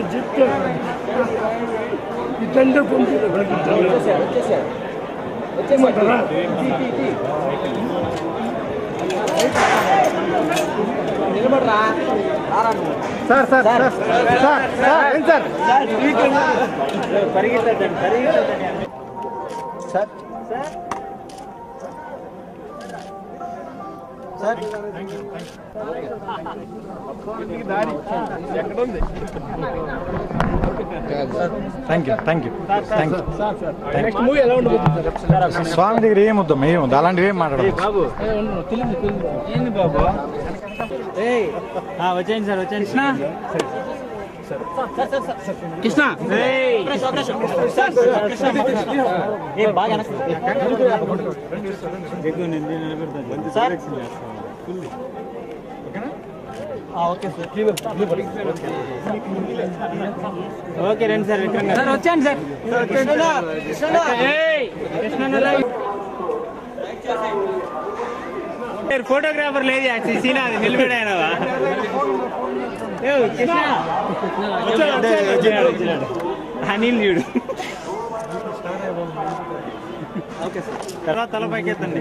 చెప్తే ఇదంటే పంపిణీ వచ్చేసారా నిలబడరా రారా నువ్వు sir sir sir sir sir ఏం సార్ పరిగెత్తదండి పరిగెత్తదండి sir sir thank you thank you thank you next movie ఎలా ఉండబోతుంది స్వామి దగ్గర ఏమొద్దాం ఏమొద్దు అలాంటివి ఏం మాట్లాడదు బాబు ఏంది బాబు ఏయ్ ఆ, వచ్చేయండి సార్ వచ్చేయండి కృష్ణ కృష్ణ ఏయ్. ఏ, బాగా వెనక్కి. ఎక్కువ నేను దీన్ని నిలబెడతాను. సార్ ఆ, ఓకే సార్ ఓకే రండి సార్ విక్రమ్ గారు సార్ వచ్చాను సార్ ఏయ్, కృష్ణ ఫోటోగ్రాఫర్ లేదు సీనా అది నిలబడాయనవా కృష్ణ వచ్చినాడు, వచ్చినాడు. అనిల్ చూడు ఓకే సార్ తర్వాత తల పైకెత్తండి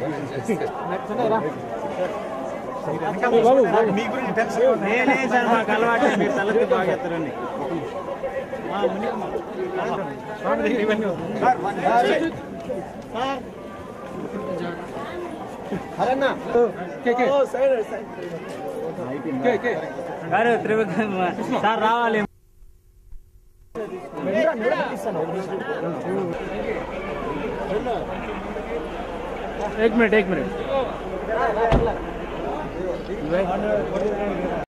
నేనే సార్ మాకు అలవాటు మీరు తలెత్తి బాగెత్తారండి గారు త్రివిక్రమ్ సార్ రావాలి एक मिनट एक मिनट